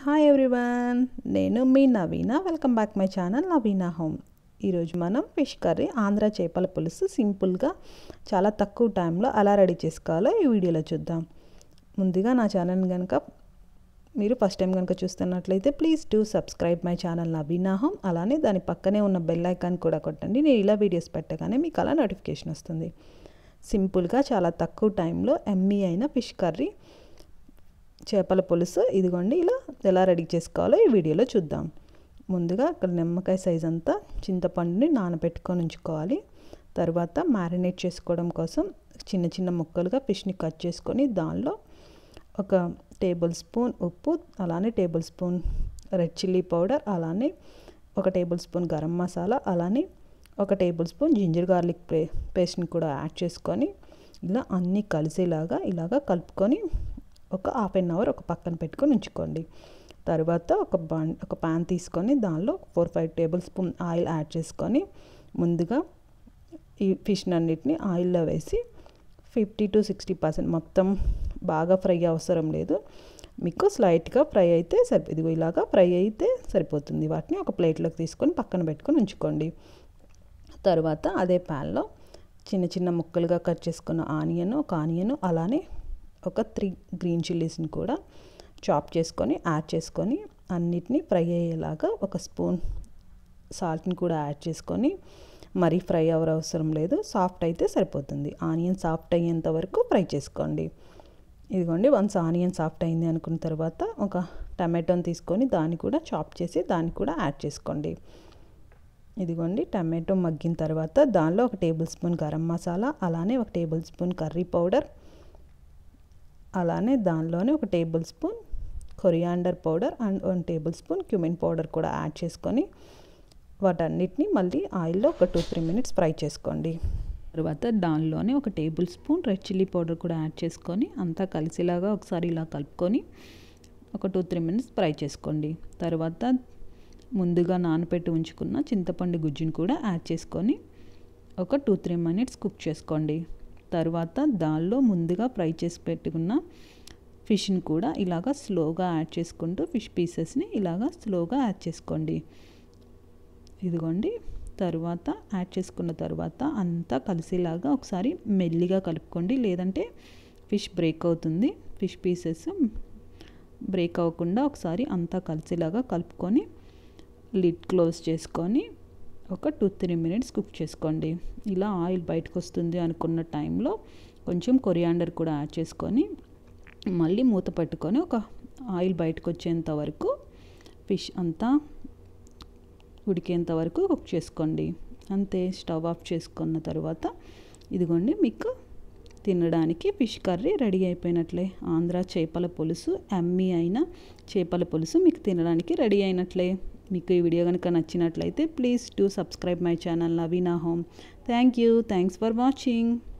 hi everyone నేను మీ Naveena welcome back my channel Naveena home ఈరోజు మనం ఫిష్ కర్రీ ఆంధ్ర చేపల పులుసు సింపుల్గా చాలా తక్కువ టైంలో ఎలా రెడీ చేసుకోవాలో ఈ వీడియోలో చూద్దాం ముందుగా నా ఛానల్ కనుక మీరు ఫస్ట్ టైం కనుక చూస్తున్నట్లయితే please do subscribe my channel Naveena home అలానే దాని పక్కనే ఉన్న బెల్ ఐకాన్ కూడా కొట్టండి నేను ఇలా వీడియోస్ పెట్టగానే మీకు అలా నోటిఫికేషన్ వస్తుంది సింపుల్గా చాలా తక్కువ టైంలో ఎమ్మీ అయిన ఫిష్ కర్రీ చేపల పులుసు ఇదిగోండి ఇలా ఎలా రెడీ చేసుకోవాలో ఈ వీడియోలో చూద్దాం ముందుగా ఇక్కడ నిమ్మకాయ సైజ్ అంతా చింతపండుని నానబెట్టుకొని ఉంచుకోవాలి తర్వాత మ్యారినేట్ చేసుకోవడం కోసం చిన్న చిన్న ముక్కలుగా ఫిష్ని కట్ చేసుకొని దానిలో ఒక టేబుల్ స్పూన్ ఉప్పు అలానే tablespoon red chilli powder అలానే ఒక టేబుల్ స్పూన్ గరం మసాలా అలానే ఒక టేబుల్ స్పూన్ జింజర్ గార్లిక్ పే పేస్ట్ని కూడా యాడ్ చేసుకొని ఇలా అన్నీ కలిసేలాగా ఇలాగా కలుపుకొని ఒక హాఫ్ అన్ అవర్ ఒక పక్కన పెట్టుకొని ఉంచుకోండి తర్వాత ఒక బాన్ ఒక ప్యాన్ తీసుకొని దానిలో four five tablespoon oil add చేసుకొని ముందుగా ఈ ఫిష్ అన్నిటిని ఆయిల్లో వేసి ఫిఫ్టీ టు సిక్స్టీ పర్సెంట్ మొత్తం బాగా ఫ్రై అవసరం లేదు మీకు స్లైట్గా ఫ్రై అయితే సరి ఇదిగో ఇలాగా ఫ్రై అయితే సరిపోతుంది వాటిని ఒక ప్లేట్లోకి తీసుకొని పక్కన పెట్టుకొని ఉంచుకోండి తర్వాత అదే ప్యాన్లో చిన్న చిన్న ముక్కలుగా కట్ చేసుకున్న ఆనియన్ ఒక ఆనియన్ అలానే ఒక త్రీ గ్రీన్ చిల్లీస్ని కూడా చాప్ చేసుకొని యాడ్ చేసుకొని అన్నిటినీ ఫ్రై అయ్యేలాగా ఒక స్పూన్ సాల్ట్ని కూడా యాడ్ చేసుకొని మరీ ఫ్రై అవర్ అవసరం లేదు సాఫ్ట్ అయితే సరిపోతుంది ఆనియన్ సాఫ్ట్ అయ్యేంత వరకు ఫ్రై చేసుకోండి ఇదిగోండి వన్స్ ఆనియన్ సాఫ్ట్ అయింది అనుకున్న తర్వాత ఒక టమాటోని తీసుకొని దాన్ని కూడా చాప్ చేసి దాన్ని కూడా యాడ్ చేసుకోండి ఇదిగోండి టమాటో మగ్గిన తర్వాత దానిలో ఒక టేబుల్ స్పూన్ గరం మసాలా అలానే ఒక టేబుల్ స్పూన్ కర్రీ పౌడర్ అలానే దానిలోనే ఒక tablespoon coriander powder and one tablespoon cumin powder కూడా యాడ్ చేసుకొని వాటన్నిటిని మళ్ళీ ఆయిల్లో ఒక టూ త్రీ మినిట్స్ ఫ్రై చేసుకోండి తర్వాత దానిలోనే ఒక tablespoon red chilli powder కూడా యాడ్ చేసుకొని అంతా కలిసేలాగా ఒకసారి ఇలా కలుపుకొని ఒక టూ త్రీ మినిట్స్ ఫ్రై చేసుకోండి తర్వాత ముందుగా నానపెట్టి ఉంచుకున్న చింతపండు గుజ్జుని కూడా యాడ్ చేసుకొని ఒక టూ త్రీ మినిట్స్ కుక్ చేసుకోండి తర్వాత దానిలో ముందుగా ఫ్రై చేసి పెట్టుకున్న ఫిష్ని కూడా ఇలాగ స్లోగా యాడ్ చేసుకుంటూ ఫిష్ పీసెస్ని ఇలాగ స్లోగా యాడ్ చేసుకోండి ఇదిగోండి తర్వాత యాడ్ చేసుకున్న తర్వాత అంతా కలిసేలాగా ఒకసారి మెల్లిగా కలుపుకోండి లేదంటే ఫిష్ బ్రేక్ అవుతుంది ఫిష్ పీసెస్ బ్రేక్ అవ్వకుండా ఒకసారి అంతా కలిసేలాగా కలుపుకొని లిడ్ క్లోజ్ చేసుకొని ఒక టూ త్రీ మినిట్స్ కుక్ చేసుకోండి ఇలా ఆయిల్ బయటకు వస్తుంది అనుకున్న టైంలో కొంచెం కొరియాండర్ కూడా యాడ్ చేసుకొని మళ్ళీ మూత పెట్టుకొని ఒక ఆయిల్ బయటకు వచ్చేంత వరకు ఫిష్ అంతా ఉడికేంత వరకు కుక్ చేసుకోండి అంతే స్టవ్ ఆఫ్ చేసుకున్న తర్వాత ఇదిగోండి మీకు తినడానికి ఫిష్ కర్రీ రెడీ అయిపోయినట్లే ఆంధ్ర చేపల పులుసు ఎమ్మీ అయిన చేపల పులుసు మీకు తినడానికి రెడీ అయినట్లే మీకు ఈ వీడియో కనుక నచ్చినట్లయితే please do subscribe my channel Naveena home thank you thanks for watching